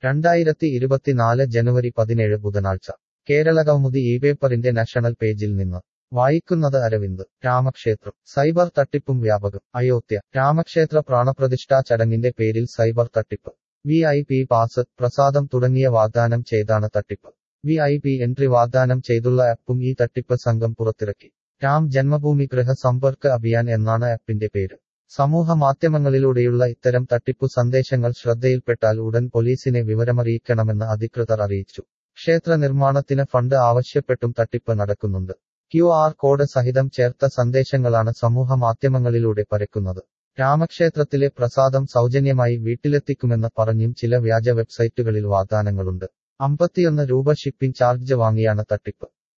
രണ്ടായിരത്തി ഇരുപത്തിനാല് ജനുവരി പതിനേഴ് ബുധനാഴ്ച കേരള കൗമുദി ഈ പേപ്പറിന്റെ നാഷണൽ പേജിൽ നിന്ന് വായിക്കുന്നത് അരവിന്ദ് രാമക്ഷേത്രം സൈബർ തട്ടിപ്പും വ്യാപകം അയോധ്യ രാമക്ഷേത്ര പ്രാണപ്രതിഷ്ഠാ ചടങ്ങിന്റെ പേരിൽ സൈബർ തട്ടിപ്പ് വി ഐ പി പാസ് പ്രസാദം തുടങ്ങിയ വാഗ്ദാനം ചെയ്താണ് തട്ടിപ്പ് വി ഐ പി എൻട്രി വാഗ്ദാനം ചെയ്തുള്ള ആപ്പും ഈ തട്ടിപ്പ് സംഘം പുറത്തിറക്കി രാം ജന്മഭൂമി ഗൃഹ സമ്പർക്ക് അഭിയാൻ എന്നാണ് ആപ്പിന്റെ പേര് സമൂഹ മാധ്യമങ്ങളിലൂടെയുള്ള ഇത്തരം തട്ടിപ്പു സന്ദേശങ്ങൾ ശ്രദ്ധയിൽപ്പെട്ടാൽ ഉടൻ പോലീസിനെ വിവരമറിയിക്കണമെന്ന് അധികൃതർ അറിയിച്ചു ക്ഷേത്ര നിർമ്മാണത്തിന് ഫണ്ട് ആവശ്യപ്പെട്ടും തട്ടിപ്പ് നടക്കുന്നുണ്ട് ക്യു ആർ കോഡ് സഹിതം ചേർത്ത സന്ദേശങ്ങളാണ് സമൂഹ മാധ്യമങ്ങളിലൂടെ പരക്കുന്നത് രാമക്ഷേത്രത്തിലെ പ്രസാദം സൗജന്യമായി വീട്ടിലെത്തിക്കുമെന്ന് പറഞ്ഞും ചില വ്യാജ വെബ്സൈറ്റുകളിൽ വാഗ്ദാനങ്ങളുണ്ട് അമ്പത്തിയൊന്ന് രൂപ ഷിപ്പിംഗ് ചാർജ് വാങ്ങിയാണ് തട്ടിപ്പ്